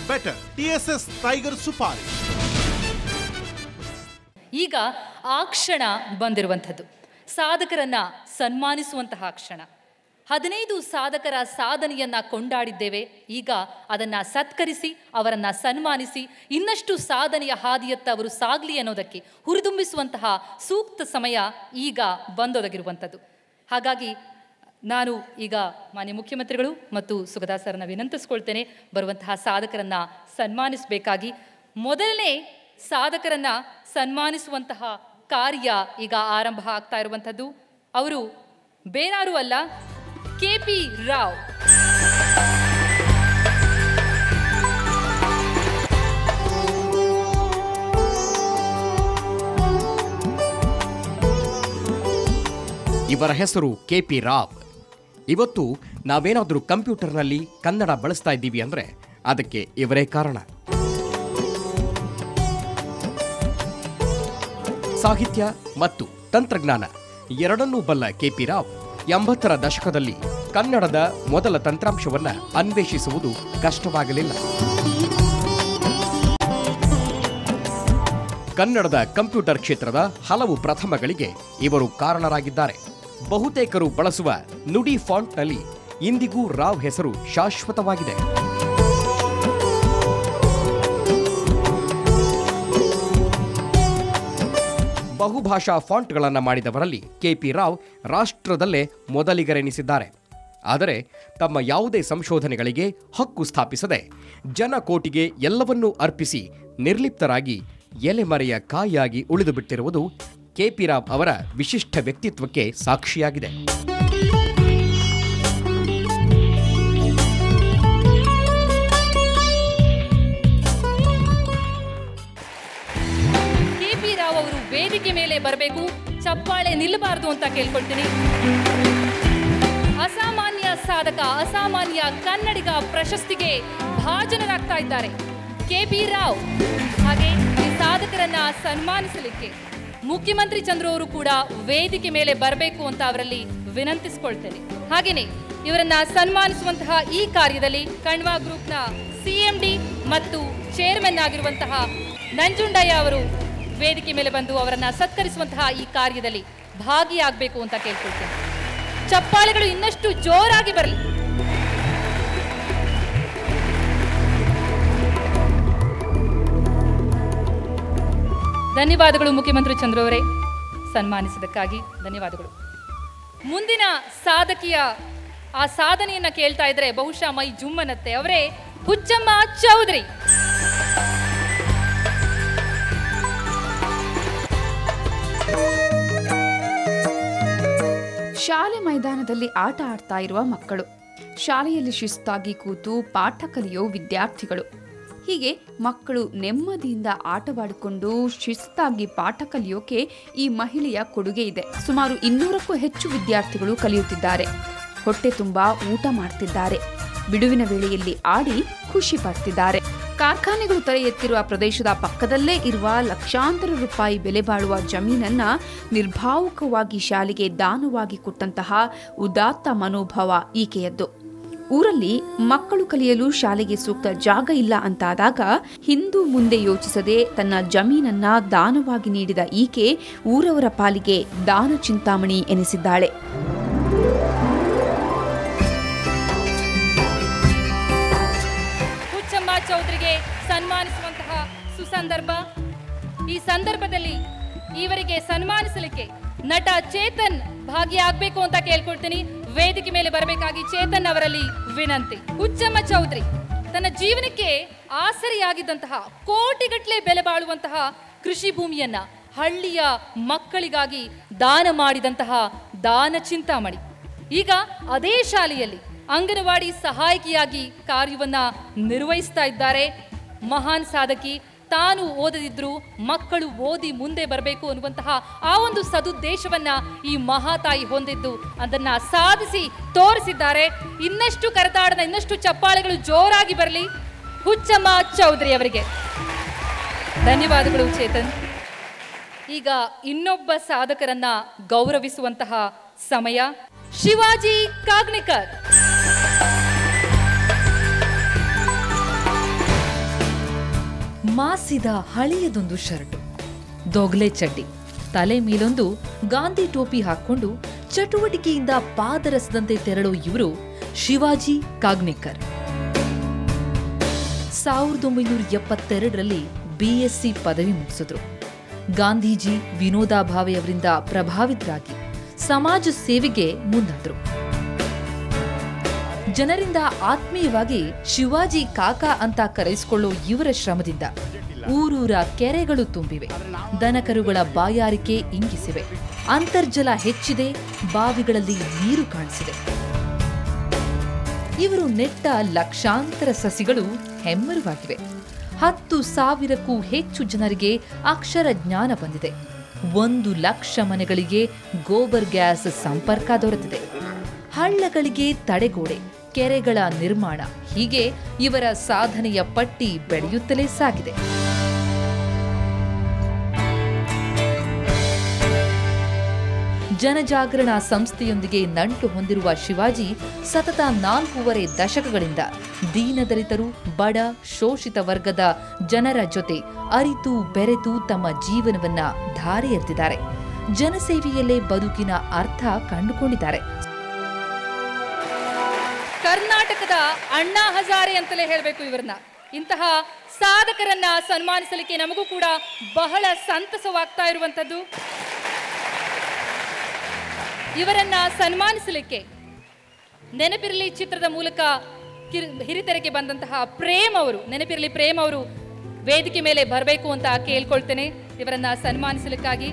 better TSS tiger ಸುಪಾರಿ ಈಗ ಆ ಕ್ಷಣ ಬಂದಿರುವಂಥದ್ದು ಸಾಧಕರನ್ನ ಸನ್ಮಾನಿಸುವಂತಹ ಕ್ಷಣ ಹದಿನೈದು ಸಾಧಕರ ಸಾಧನೆಯನ್ನ ಕೊಂಡಾಡಿದ್ದೇವೆ ಈಗ ಅದನ್ನ ಸತ್ಕರಿಸಿ ಅವರನ್ನ ಸನ್ಮಾನಿಸಿ ಇನ್ನಷ್ಟು ಸಾಧನೆಯ ಹಾದಿಯತ್ತ ಅವರು ಸಾಗಲಿ ಅನ್ನೋದಕ್ಕೆ ಹುರಿದುಂಬಿಸುವಂತಹ ಸೂಕ್ತ ಸಮಯ ಈಗ ಬಂದೊದಗಿರುವಂಥದ್ದು ಹಾಗಾಗಿ ನಾನು ಈಗ ಮಾನ್ಯ ಮುಖ್ಯಮಂತ್ರಿಗಳು ಮತ್ತು ಸುಗದಾ ಸರ್ನ ವಿನಂತಿಸ್ಕೊಳ್ತೇನೆ ಬರುವಂತಹ ಸಾಧಕರನ್ನ ಸನ್ಮಾನಿಸಬೇಕಾಗಿ ಮೊದಲನೇ ಸಾಧಕರನ್ನ ಸನ್ಮಾನಿಸುವಂತಹ ಕಾರ್ಯ ಈಗ ಆರಂಭ ಆಗ್ತಾ ಇರುವಂಥದ್ದು ಅವರು ಬೇರಾರು ಅಲ್ಲ ಕೆ ಪಿ ರಾವ್ ಇವರ ಹೆಸರು ಕೆ ಪಿ ರಾವ್ ಇವತ್ತು ನಾವೇನಾದರೂ ಕಂಪ್ಯೂಟರ್ನಲ್ಲಿ ಕನ್ನಡ ಬಳಸ್ತಾ ಇದ್ದೀವಿ ಅಂದರೆ ಅದಕ್ಕೆ ಇವರೇ ಕಾರಣ ಸಾಹಿತ್ಯ ಮತ್ತು ತಂತ್ರಜ್ಞಾನ ಎರಡನ್ನೂ ಬಲ್ಲ ಕೆಪಿ ರಾವ್ ಎಂಬತ್ತರ ದಶಕದಲ್ಲಿ ಕನ್ನಡದ ಮೊದಲ ತಂತ್ರಾಂಶವನ್ನ ಅನ್ವೇಷಿಸುವುದು ಕಷ್ಟವಾಗಲಿಲ್ಲ ಕನ್ನಡದ ಕಂಪ್ಯೂಟರ್ ಕ್ಷೇತ್ರದ ಹಲವು ಪ್ರಥಮಗಳಿಗೆ ಇವರು ಕಾರಣರಾಗಿದ್ದಾರೆ ಬಹುತೇಕರು ಬಳಸುವ ನುಡಿ ಫಾಂಟ್ನಲ್ಲಿ ಇಂದಿಗೂ ರಾವ್ ಹೆಸರು ಶಾಶ್ವತವಾಗಿದೆ ಬಹುಭಾಷಾ ಫಾಂಟ್ಗಳನ್ನು ಮಾಡಿದವರಲ್ಲಿ ಕೆಪಿ ರಾವ್ ರಾಷ್ಟ್ರದಲ್ಲೇ ಮೊದಲಿಗರೆನಿಸಿದ್ದಾರೆ ಆದರೆ ತಮ್ಮ ಯಾವುದೇ ಸಂಶೋಧನೆಗಳಿಗೆ ಹಕ್ಕು ಸ್ಥಾಪಿಸದೆ ಜನಕೋಟಿಗೆ ಎಲ್ಲವನ್ನೂ ಅರ್ಪಿಸಿ ನಿರ್ಲಿಪ್ತರಾಗಿ ಎಲೆಮರೆಯ ಕಾಯಿಯಾಗಿ ಉಳಿದು ಬಿಟ್ಟಿರುವುದು ಕೆಪಿ ರಾವ್ ಅವರ ವಿಶಿಷ್ಟ ವ್ಯಕ್ತಿತ್ವಕ್ಕೆ ಸಾಕ್ಷಿಯಾಗಿದೆ ಕೆ ಪಿ ರಾವ್ ಅವರು ವೇದಿಕೆ ಮೇಲೆ ಬರಬೇಕು ಚಪ್ಪಾಳೆ ನಿಲ್ಲಬಾರದು ಅಂತ ಕೇಳ್ಕೊಳ್ತೀನಿ ಅಸಾಮಾನ್ಯ ಸಾಧಕ ಅಸಾಮಾನ್ಯ ಕನ್ನಡಿಗ ಪ್ರಶಸ್ತಿಗೆ ಭಾಜನರಾಗ್ತಾ ಇದ್ದಾರೆ ಕೆ ಪಿ ರಾವ್ ಹಾಗೆ ಈ ಸಾಧಕರನ್ನ ಸನ್ಮಾನಿಸಲಿಕ್ಕೆ ಮುಖ್ಯಮಂತ್ರಿ ಚಂದ್ರು ಅವರು ಕೂಡ ವೇದಿಕೆ ಮೇಲೆ ಬರಬೇಕು ಅಂತ ಅವರಲ್ಲಿ ವಿನಂತಿಸಿಕೊಳ್ತೇನೆ ಹಾಗೇನೆ ಇವರನ್ನ ಸನ್ಮಾನಿಸುವಂತಹ ಈ ಕಾರ್ಯದಲ್ಲಿ ಕಣ್ವಾ ಗ್ರೂಪ್ನ ಸಿಎಂಡಿ ಮತ್ತು ಚೇರ್ಮನ್ ಆಗಿರುವಂತಹ ನಂಜುಂಡಯ್ಯ ಅವರು ವೇದಿಕೆ ಮೇಲೆ ಬಂದು ಅವರನ್ನ ಸತ್ಕರಿಸುವಂತಹ ಈ ಕಾರ್ಯದಲ್ಲಿ ಭಾಗಿಯಾಗಬೇಕು ಅಂತ ಕೇಳ್ಕೊಳ್ತೇನೆ ಚಪ್ಪಾಳೆಗಳು ಇನ್ನಷ್ಟು ಜೋರಾಗಿ ಬರಲಿ ಧನ್ಯವಾದಗಳು ಮುಖ್ಯಮಂತ್ರಿ ಚಂದ್ರ ಅವರೇ ಸನ್ಮಾನಿಸಿದ್ದಕ್ಕಾಗಿ ಧನ್ಯವಾದಗಳು ಮುಂದಿನ ಸಾಧಕಿಯ ಆ ಸಾಧನೆಯನ್ನ ಕೇಳ್ತಾ ಇದ್ರೆ ಬಹುಶಃ ಮೈ ಜುಮ್ಮನತ್ತೆ ಅವರೇ ಹುಚ್ಚಮ್ಮ ಚೌಧರಿ ಶಾಲೆ ಮೈದಾನದಲ್ಲಿ ಆಟ ಆಡ್ತಾ ಇರುವ ಮಕ್ಕಳು ಶಾಲೆಯಲ್ಲಿ ಶಿಸ್ತಾಗಿ ಕೂತು ಪಾಠ ಕಲಿಯೋ ವಿದ್ಯಾರ್ಥಿಗಳು ಹೀಗೆ ಮಕ್ಕಳು ನೆಮ್ಮದಿಯಿಂದ ಆಟವಾಡಿಕೊಂಡು ಶಿಸ್ತಾಗಿ ಪಾಠ ಕಲಿಯೋಕೆ ಈ ಮಹಿಳೆಯ ಕೊಡುಗೆ ಇದೆ ಸುಮಾರು ಇನ್ನೂರಕ್ಕೂ ಹೆಚ್ಚು ವಿದ್ಯಾರ್ಥಿಗಳು ಕಲಿಯುತ್ತಿದ್ದಾರೆ ಹೊಟ್ಟೆ ತುಂಬಾ ಊಟ ಮಾಡ್ತಿದ್ದಾರೆ ಬಿಡುವಿನ ವೇಳೆಯಲ್ಲಿ ಆಡಿ ಖುಷಿ ಪಡ್ತಿದ್ದಾರೆ ಕಾರ್ಖಾನೆಗಳು ತಲೆ ಎತ್ತಿರುವ ಪ್ರದೇಶದ ಪಕ್ಕದಲ್ಲೇ ಇರುವ ಲಕ್ಷಾಂತರ ರೂಪಾಯಿ ಬೆಲೆ ಬಾಳುವ ಜಮೀನನ್ನ ನಿರ್ಭಾವುಕವಾಗಿ ಶಾಲೆಗೆ ದಾನವಾಗಿ ಕೊಟ್ಟಂತಹ ಉದಾತ್ತ ಮನೋಭಾವ ಈಕೆಯದ್ದು ಊರಲ್ಲಿ ಮಕ್ಕಳು ಕಲಿಯಲು ಶಾಲೆಗೆ ಸೂಕ್ತ ಜಾಗ ಇಲ್ಲ ಅಂತಾದಾಗ ಹಿಂದೂ ಮುಂದೆ ಯೋಚಿಸದೆ ತನ್ನ ಜಮೀನನ್ನ ದಾನವಾಗಿ ನೀಡಿದ ಈಕೆ ಊರವರ ಪಾಲಿಗೆ ದಾನ ಚಿಂತಾಮಣಿ ಎನಿಸಿದ್ದಾಳೆ ಹುಚ್ಚಮ್ಮ ಚೌಧರಿಗೆ ಸನ್ಮಾನಿಸುವಂತಹ ಸುಸಂದರ್ಭ ಈ ಸಂದರ್ಭದಲ್ಲಿ ಇವರಿಗೆ ಸನ್ಮಾನಿಸಲಿಕ್ಕೆ ನಟ ಚೇತನ್ ಭಾಗಿಯಾಗಬೇಕು ಅಂತ ಕೇಳ್ಕೊಳ್ತೀನಿ ವೇದಿಕೆ ಮೇಲೆ ಬರಬೇಕಾಗಿ ಚೇತನ್ ಅವರಲ್ಲಿ ವಿನಂತಿ ಹುಚ್ಚಮ್ಮ ಚೌಧರಿ ತನ್ನ ಜೀವನಕ್ಕೆ ಆಸರೆಯಾಗಿದ್ದಂತಹ ಕೋಟಿಗಟ್ಟಲೆ ಬೆಲೆ ಬಾಳುವಂತಹ ಕೃಷಿ ಭೂಮಿಯನ್ನ ಹಳ್ಳಿಯ ಮಕ್ಕಳಿಗಾಗಿ ದಾನ ಮಾಡಿದಂತಹ ದಾನ ಚಿಂತಾಮಣಿ ಈಗ ಅದೇ ಶಾಲೆಯಲ್ಲಿ ಅಂಗನವಾಡಿ ಸಹಾಯಕಿಯಾಗಿ ಕಾರ್ಯವನ್ನ ನಿರ್ವಹಿಸ್ತಾ ಇದ್ದಾರೆ ಮಹಾನ್ ಸಾಧಕಿ ತಾನು ಓದದಿದ್ರು ಮಕ್ಕಳು ಓದಿ ಮುಂದೆ ಬರಬೇಕು ಅನ್ನುವಂತಹ ಆ ಒಂದು ಸದುದ್ದೇಶವನ್ನ ಈ ಮಹಾತಾಯಿ ಹೊಂದಿದ್ದು ಅದನ್ನ ಸಾಧಿಸಿ ತೋರಿಸಿದ್ದಾರೆ ಇನ್ನಷ್ಟು ಕರೆದಾಡದ ಇನ್ನಷ್ಟು ಚಪ್ಪಾಳೆಗಳು ಜೋರಾಗಿ ಬರಲಿ ಹುಚ್ಚಮ್ಮ ಚೌಧರಿ ಅವರಿಗೆ ಧನ್ಯವಾದಗಳು ಚೇತನ್ ಈಗ ಇನ್ನೊಬ್ಬ ಸಾಧಕರನ್ನ ಗೌರವಿಸುವಂತಹ ಸಮಯ ಶಿವಾಜಿ ಕಾಗ್ನಿಕರ್ ಮಾಸಿದ ಹಳೆಯದೊಂದು ಶರ್ಟು ದೊಗ್ಲೆ ಚಡ್ಡಿ ತಲೆ ಮೇಲೊಂದು ಗಾಂಧಿ ಟೋಪಿ ಹಾಕೊಂಡು ಚಟುವಟಿಕೆಯಿಂದ ಪಾದರಸದಂತೆ ತೆರಳೋ ಇವರು ಶಿವಾಜಿ ಕಾಗ್ನಿಕರ್ ಸಾವಿರದ ಒಂಬೈನೂರ ಎಪ್ಪತ್ತೆರಡರಲ್ಲಿ ಬಿಎಸ್ಸಿ ಪದವಿ ಮುಗಿಸಿದ್ರು ಗಾಂಧೀಜಿ ವಿನೋದಾ ಭಾವೆ ಅವರಿಂದ ಪ್ರಭಾವಿತರಾಗಿ ಸಮಾಜ ಸೇವೆಗೆ ಮುಂದಾದ್ರು ಜನರಿಂದ ಆತ್ಮೀಯವಾಗಿ ಶಿವಾಜಿ ಕಾಕಾ ಅಂತ ಕರೆಸಿಕೊಳ್ಳೋ ಇವರ ಶ್ರಮದಿಂದ ಊರೂರ ಕೆರೆಗಳು ತುಂಬಿವೆ ದನಕರುಗಳ ಬಾಯಾರಿಕೆ ಇಂಗಿಸಿವೆ ಅಂತರ್ಜಲ ಹೆಚ್ಚಿದೆ ಬಾವಿಗಳಲ್ಲಿ ನೀರು ಕಾಣಿಸಿದೆ ಇವರು ನೆಟ್ಟ ಲಕ್ಷಾಂತರ ಸಸಿಗಳು ಹೆಮ್ಮರವಾಗಿವೆ ಹತ್ತು ಸಾವಿರಕ್ಕೂ ಹೆಚ್ಚು ಜನರಿಗೆ ಅಕ್ಷರ ಜ್ಞಾನ ಬಂದಿದೆ ಒಂದು ಲಕ್ಷ ಮನೆಗಳಿಗೆ ಗೋಬರ್ ಗ್ಯಾಸ್ ಸಂಪರ್ಕ ದೊರೆತಿದೆ ಹಳ್ಳಗಳಿಗೆ ತಡೆಗೋಡೆ ಕೆರೆಗಳ ನಿರ್ಮಾಣ ಹೀಗೆ ಇವರ ಸಾಧನೆಯ ಪಟ್ಟಿ ಬೆಳೆಯುತ್ತಲೇ ಸಾಗಿದೆ ಜನಜಾಗರಣ ಸಂಸ್ಥೆಯೊಂದಿಗೆ ನಂಟು ಹೊಂದಿರುವ ಶಿವಾಜಿ ಸತತ ನಾಲ್ಕೂವರೆ ದಶಕಗಳಿಂದ ದೀನದಲಿತರು ಬಡ ಶೋಷಿತ ವರ್ಗದ ಜನರ ಜೊತೆ ಅರಿತು ಬೆರೆತು ತಮ್ಮ ಜೀವನವನ್ನ ಧಾರೆ ಎರೆದಿದ್ದಾರೆ ಜನಸೇವೆಯಲ್ಲೇ ಬದುಕಿನ ಅರ್ಥ ಕಂಡುಕೊಂಡಿದ್ದಾರೆ ಕರ್ನಾಟಕದ ಅಣ್ಣಾ ಹಜಾರೆ ಅಂತಲೇ ಹೇಳಬೇಕು ಇವರನ್ನ ಇಂತಹ ಸಾಧಕರನ್ನ ಸನ್ಮಾನಿಸಲಿಕ್ಕೆ ನಮಗೂ ಕೂಡ ಬಹಳ ಸಂತಸವಾಗ್ತಾ ಇರುವಂಥದ್ದು ಇವರನ್ನ ಸನ್ಮಾನಿಸಲಿಕ್ಕೆ ನೆನಪಿರಲಿ ಚಿತ್ರದ ಮೂಲಕ ಕಿರ್- ಹಿರಿತೆರೆಗೆ ಬಂದಂತಹ ಪ್ರೇಮ್ ಅವರು ನೆನಪಿರಲಿ ಪ್ರೇಮ್ ಅವರು ವೇದಿಕೆ ಮೇಲೆ ಬರಬೇಕು ಅಂತ ಕೇಳ್ಕೊಳ್ತೇನೆ ಇವರನ್ನ ಸನ್ಮಾನಿಸಲಿಕ್ಕಾಗಿ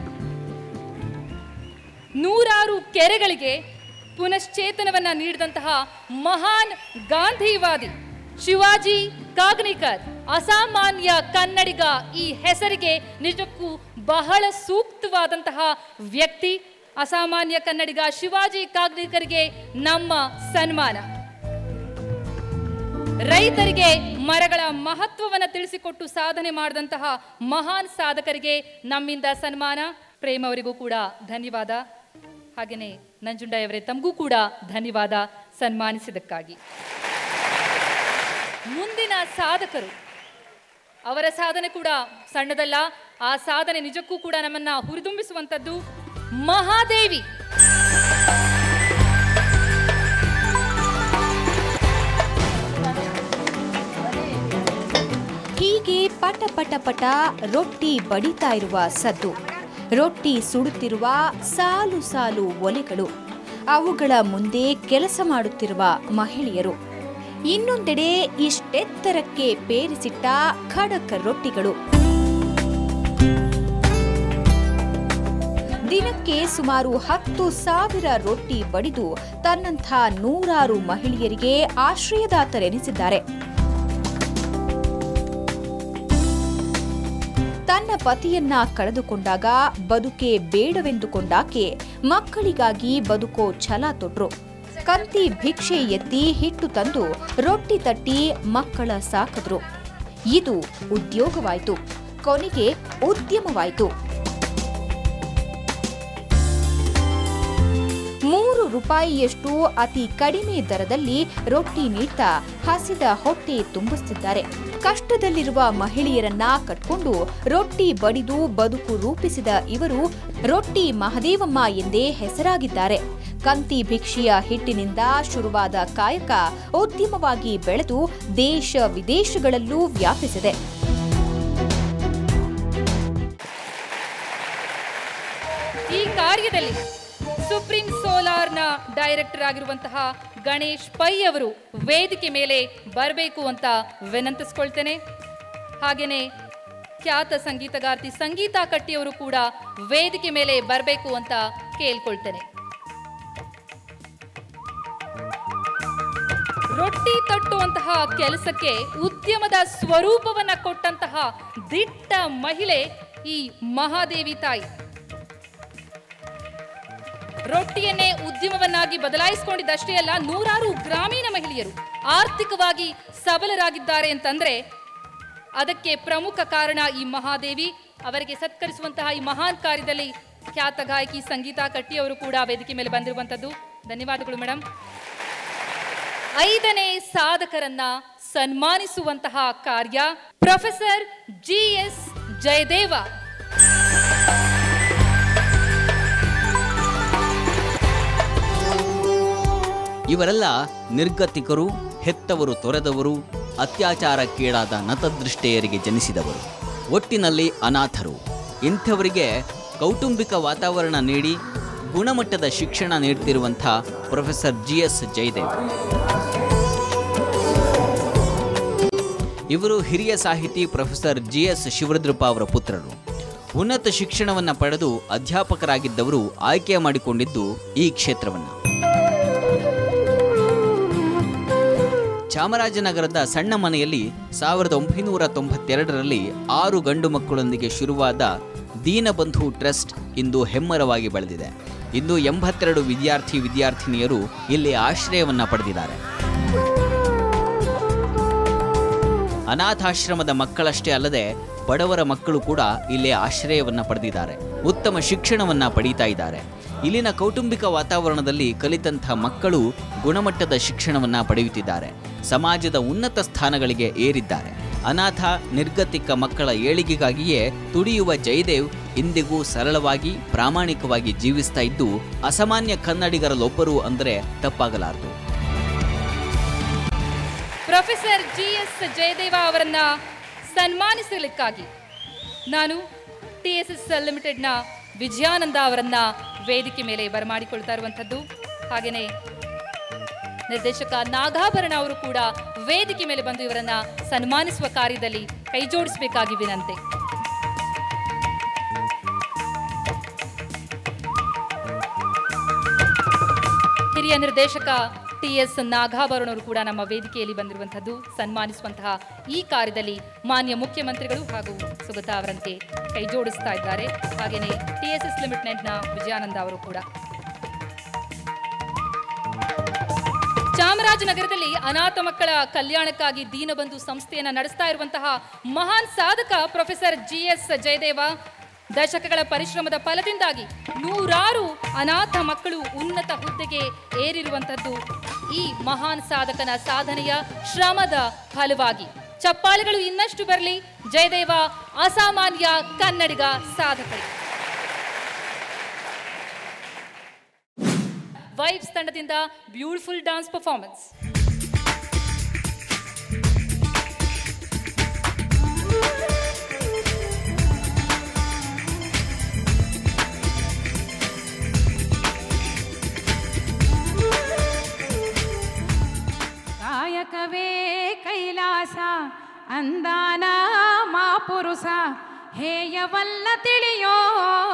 ನೂರಾರು ಕೆರೆಗಳಿಗೆ ಪುನಶ್ಚೇತನವನ್ನ ನೀಡಿದಂತಹ ಮಹಾನ್ ಗಾಂಧಿವಾದಿ ಶಿವಾಜಿ ಕಾಗ್ನಿಕರ್ ಅಸಾಮಾನ್ಯ ಕನ್ನಡಿಗ ಈ ಹೆಸರಿಗೆ ನಿಜಕ್ಕೂ ಬಹಳ ಸೂಕ್ತವಾದಂತಹ ವ್ಯಕ್ತಿ ಅಸಾಮಾನ್ಯ ಕನ್ನಡಿಗ ಶಿವಾಜಿ ಕಾಗ್ನಿಕರ್ಗೆ ನಮ್ಮ ಸನ್ಮಾನ ರೈತರಿಗೆ ಮರಗಳ ಮಹತ್ವವನ್ನು ತಿಳಿಸಿಕೊಟ್ಟು ಸಾಧನೆ ಮಾಡಿದಂತಹ ಮಹಾನ್ ಸಾಧಕರಿಗೆ ನಮ್ಮಿಂದ ಸನ್ಮಾನ ಪ್ರೇಮ್ ಅವರಿಗೂ ಕೂಡ ಧನ್ಯವಾದ ಹಾಗೆಯೇ ನಂಜುಂಡಯ್ಯವರೇ ತಮಗೂ ಕೂಡ ಧನ್ಯವಾದ ಸನ್ಮಾನಿಸಿದಕ್ಕಾಗಿ ಮುಂದಿನ ಸಾಧಕರು ಅವರ ಸಾಧನೆ ಕೂಡ ಸಣ್ಣದಲ್ಲ ಆ ಸಾಧನೆ ನಿಜಕ್ಕೂ ಕೂಡ ನಮ್ಮನ್ನ ಹುರಿದುಂಬಿಸುವಂಥದ್ದು ಮಹಾದೇವಿ ಹೀಗೆ ಪಟ ಪಟ ಪಟ ರೊಟ್ಟಿ ಬಡಿತಾ ಇರುವ ಸದ್ದು ರೊಟ್ಟಿ ಸುಡುತ್ತಿರುವ ಸಾಲು ಸಾಲು ಒಲೆಗಳು ಅವುಗಳ ಮುಂದೆ ಕೆಲಸ ಮಾಡುತ್ತಿರುವ ಮಹಿಳೆಯರು ಇನ್ನೊಂದೆಡೆ ಇಷ್ಟೆತ್ತರಕ್ಕೆ ಪೇರಿಸಿಟ್ಟ ಖಡಕ್ ರೊಟ್ಟಿಗಳು ದಿನಕ್ಕೆ ಸುಮಾರು ಹತ್ತು ಸಾವಿರ ರೊಟ್ಟಿ ಬಡಿದು ತನ್ನಂಥ ನೂರಾರು ಮಹಿಳೆಯರಿಗೆ ಆಶ್ರಯದಾತರೆನಿಸಿದ್ದಾರೆ ತನ್ನ ಪತಿಯನ್ನ ಕಳೆದುಕೊಂಡಾಗ ಬದುಕೆ ಬೇಡವೆಂದುಕೊಂಡಾಕೆ ಮಕ್ಕಳಿಗಾಗಿ ಬದುಕೋ ಛಲ ತೊಟ್ರು ಕಂತಿ ಭಿಕ್ಷೆ ಎತ್ತಿ ಹಿಟ್ಟು ತಂದು ರೊಟ್ಟಿ ತಟ್ಟಿ ಮಕ್ಕಳ ಸಾಕಿದ್ರು ಇದು ಉದ್ಯೋಗವಾಯ್ತು ಕೊನೆಗೆ ಉದ್ಯಮವಾಯ್ತು ಮೂರು ರೂಪಾಯಿಯಷ್ಟು ಅತಿ ಕಡಿಮೆ ದರದಲ್ಲಿ ರೊಟ್ಟಿ ನೀಡ್ತಾ ಹಸಿದ ಹೊಟ್ಟೆ ತುಂಬಿಸ್ತಿದ್ದಾರೆ ಕಷ್ಟದಲ್ಲಿರುವ ಮಹಿಳೆಯರನ್ನ ಕಟ್ಕೊಂಡು ರೊಟ್ಟಿ ಬಡಿದು ಬದುಕು ರೂಪಿಸಿದ ಇವರು ರೊಟ್ಟಿ ಮಹದೇವಮ್ಮ ಎಂದೇ ಹೆಸರಾಗಿದ್ದಾರೆ ಕಂತಿ ಭಿಕ್ಷೆಯ ಹಿಟ್ಟಿನಿಂದ ಶುರುವಾದ ಕಾಯಕ ಉದ್ಯಮವಾಗಿ ಬೆಳೆದು ದೇಶ ವಿದೇಶಗಳಲ್ಲೂ ವ್ಯಾಪಿಸಿದೆ ಈ ಕಾರ್ಯದಲ್ಲಿ ಸುಪ್ರೀಂ ಸೋಲಾರ್ನ ಡೈರೆಕ್ಟರ್ ಆಗಿರುವಂತಹ ಗಣೇಶ್ ಪೈ ಅವರು ವೇದಿಕೆ ಮೇಲೆ ಬರಬೇಕು ಅಂತ ವಿನಂತಿಸ್ಕೊಳ್ತೇನೆ ಹಾಗೇನೆ ಖ್ಯಾತ ಸಂಗೀತಗಾರ್ತಿ ಸಂಗೀತಾ ಕಟ್ಟಿಯವರು ಕೂಡ ವೇದಿಕೆ ಮೇಲೆ ಬರಬೇಕು ಅಂತ ಕೇಳ್ಕೊಳ್ತೇನೆ ರೊಟ್ಟಿ ತಟ್ಟುವಂತಹ ಕೆಲಸಕ್ಕೆ ಉದ್ಯಮದ ಸ್ವರೂಪವನ್ನ ಕೊಟ್ಟಂತಹ ದಿಟ್ಟ ಮಹಿಳೆ ಈ ಮಹಾದೇವಿ ತಾಯಿ ರೊಟ್ಟಿಯನ್ನೇ ಉದ್ಯಮವನ್ನಾಗಿ ಬದಲಾಯಿಸಿಕೊಂಡಿದ್ದಷ್ಟೇ ಅಲ್ಲ ನೂರಾರು ಗ್ರಾಮೀಣ ಮಹಿಳೆಯರು ಆರ್ಥಿಕವಾಗಿ ಸಬಲರಾಗಿದ್ದಾರೆ ಅಂತಂದ್ರೆ ಅದಕ್ಕೆ ಪ್ರಮುಖ ಕಾರಣ ಈ ಮಹಾದೇವಿ ಅವರಿಗೆ ಸತ್ಕರಿಸುವಂತಹ ಈ ಮಹಾನ್ ಕಾರ್ಯದಲ್ಲಿ ಖ್ಯಾತ ಗಾಯಕಿ ಸಂಗೀತಾ ಕಟ್ಟಿ ಅವರು ಕೂಡ ವೇದಿಕೆ ಮೇಲೆ ಬಂದಿರುವಂತದ್ದು ಧನ್ಯವಾದಗಳು ಮೇಡಮ್ ಐದನೇ ಸಾಧಕರನ್ನ ಸನ್ಮಾನಿಸುವಂತಹ ಕಾರ್ಯ ಪ್ರೊಫೆಸರ್ ಜಿ ಎಸ್ ಜಯದೇವ ಇವರೆಲ್ಲ ನಿರ್ಗತಿಕರು ಹೆತ್ತವರು ತೊರೆದವರು ಅತ್ಯಾಚಾರಕ್ಕೀಡಾದ ನತದೃಷ್ಟೆಯರಿಗೆ ಜನಿಸಿದವರು ಒಟ್ಟಿನಲ್ಲಿ ಅನಾಥರು ಇಂಥವರಿಗೆ ಕೌಟುಂಬಿಕ ವಾತಾವರಣ ನೀಡಿ ಗುಣಮಟ್ಟದ ಶಿಕ್ಷಣ ನೀಡ್ತಿರುವಂಥ ಪ್ರೊಫೆಸರ್ ಜಿ ಎಸ್ ಜಯದೇವ್ ಇವರು ಹಿರಿಯ ಸಾಹಿತಿ ಪ್ರೊಫೆಸರ್ ಜಿ ಎಸ್ ಶಿವರುದ್ರಪ್ಪ ಅವರ ಪುತ್ರರು ಉನ್ನತ ಶಿಕ್ಷಣವನ್ನು ಪಡೆದು ಅಧ್ಯಾಪಕರಾಗಿದ್ದವರು ಆಯ್ಕೆ ಮಾಡಿಕೊಂಡಿದ್ದು ಈ ಕ್ಷೇತ್ರವನ್ನು ಚಾಮರಾಜನಗರದ ಸಣ್ಣ ಮನೆಯಲ್ಲಿ ಸಾವಿರದ ಒಂಬೈನೂರ ತೊಂಬತ್ತೆರಡರಲ್ಲಿ ಆರು ಗಂಡು ಮಕ್ಕಳೊಂದಿಗೆ ಶುರುವಾದ ದೀನಬಂಧು ಟ್ರಸ್ಟ್ ಇಂದು ಹೆಮ್ಮರವಾಗಿ ಬೆಳೆದಿದೆ ಇಂದು ಎಂಬತ್ತೆರಡು ವಿದ್ಯಾರ್ಥಿ ವಿದ್ಯಾರ್ಥಿನಿಯರು ಇಲ್ಲಿ ಆಶ್ರಯವನ್ನ ಪಡೆದಿದ್ದಾರೆ ಅನಾಥಾಶ್ರಮದ ಮಕ್ಕಳಷ್ಟೇ ಅಲ್ಲದೆ ಬಡವರ ಮಕ್ಕಳು ಕೂಡ ಇಲ್ಲಿ ಆಶ್ರಯವನ್ನ ಪಡೆದಿದ್ದಾರೆ ಉತ್ತಮ ಶಿಕ್ಷಣವನ್ನ ಪಡೀತಾ ಇದ್ದಾರೆ ಇಲ್ಲಿನ ಕೌಟುಂಬಿಕ ವಾತಾವರಣದಲ್ಲಿ ಕಲಿತಂಥ ಮಕ್ಕಳು ಗುಣಮಟ್ಟದ ಶಿಕ್ಷಣವನ್ನ ಪಡೆಯುತ್ತಿದ್ದಾರೆ ಸಮಾಜದ ಉನ್ನತ ಸ್ಥಾನಗಳಿಗೆ ಏರಿದ್ದಾರೆ ಅನಾಥ ನಿರ್ಗತಿಕ ಮಕ್ಕಳ ಏಳಿಗೆಗಾಗಿಯೇ ತುಡಿಯುವ ಜಯದೇವ್ ಇಂದಿಗೂ ಸರಳವಾಗಿ ಪ್ರಾಮಾಣಿಕವಾಗಿ ಜೀವಿಸ್ತಾ ಇದ್ದು ಅಸಾಮಾನ್ಯ ಕನ್ನಡಿಗರಲ್ಲೊಬ್ಬರು ಅಂದರೆ ತಪ್ಪಾಗಲಾರದು ಪ್ರೊಫೆಸರ್ ಜಿ ಎಸ್ ಜಯದೇವ ಅವರನ್ನ ಸನ್ಮಾನಿಸಲಿಕ್ಕಾಗಿ ನಾನು ಟಿ ಎಸ್ ಎಸ್ ಲಿಮಿಟೆಡ್ನ ವಿಜಯಾನಂದ ಅವರನ್ನ ವೇದಿಕೆ ಮೇಲೆ ಬರಮಾಡಿಕೊಳ್ತಾ ಇರುವಂಥದ್ದು ಹಾಗೆಯೇ ನಿರ್ದೇಶಕ ನಾಗಾಭರಣ ಅವರು ಕೂಡ ವೇದಿಕೆ ಮೇಲೆ ಬಂದು ಇವರನ್ನ ಸನ್ಮಾನಿಸುವ ಕಾರ್ಯದಲ್ಲಿ ಕೈ ಜೋಡಿಸಬೇಕಾಗಿ ವಿನಂತಿ ಹಿರಿಯ ನಿರ್ದೇಶಕ ಟಿ ಎಸ್ ನಾಗಾಭರಣ ಅವರು ಕೂಡ ನಮ್ಮ ವೇದಿಕೆಯಲ್ಲಿ ಬಂದಿರುವಂತಹದ್ದು ಸನ್ಮಾನಿಸುವಂತಹ ಈ ಕಾರ್ಯದಲ್ಲಿ ಮಾನ್ಯ ಮುಖ್ಯಮಂತ್ರಿಗಳು ಹಾಗೂ ಸುಗತಾ ಅವರಂತೆ ಕೈ ಜೋಡಿಸ್ತಾ ಇದ್ದಾರೆ ಹಾಗೆಯೇ ಟಿ ಎಸ್ ಎಸ್ ಲಿಮಿಟೆಡ್ನ ವಿಜಯಾನಂದ ಅವರು ಕೂಡ ಚಾಮರಾಜನಗರದಲ್ಲಿ ಅನಾಥ ಮಕ್ಕಳ ಕಲ್ಯಾಣಕ್ಕಾಗಿ ದೀನಬಂಧು ಸಂಸ್ಥೆಯನ್ನ ನಡೆಸ್ತಾ ಇರುವಂತಹ ಮಹಾನ್ ಸಾಧಕ ಪ್ರೊಫೆಸರ್ ಜಿ ಎಸ್ ಜಯದೇವ ದಶಕಗಳ ಪರಿಶ್ರಮದ ಫಲದಿಂದಾಗಿ ನೂರಾರು ಅನಾಥ ಮಕ್ಕಳು ಉನ್ನತ ಹುದ್ದೆಗೆ ಏರಿರುವಂತದ್ದು ಈ ಮಹಾನ್ ಸಾಧಕನ ಸಾಧನೆಯ ಶ್ರಮದ ಫಲವಾಗಿ ಚಪ್ಪಾಳೆಗಳು ಇನ್ನಷ್ಟು ಬರಲಿ ಜಯದೇವ ಅಸಾಮಾನ್ಯ ಕನ್ನಡಿಗ ಸಾಧಕರು ವೈಬ್ಸ್ ತಂಡದಿಂದ ಬ್ಯೂಟಿಫುಲ್ ಡಾನ್ಸ್ ಪರ್ಫಾರ್ಮೆನ್ಸ್ ಕಾಯಕವೇ ಕೈಲಾಸ ಅಂದಾನ ಮಾಪುರುಷ ಹೇಯವಲ್ಲ ತಿಳಿಯೋ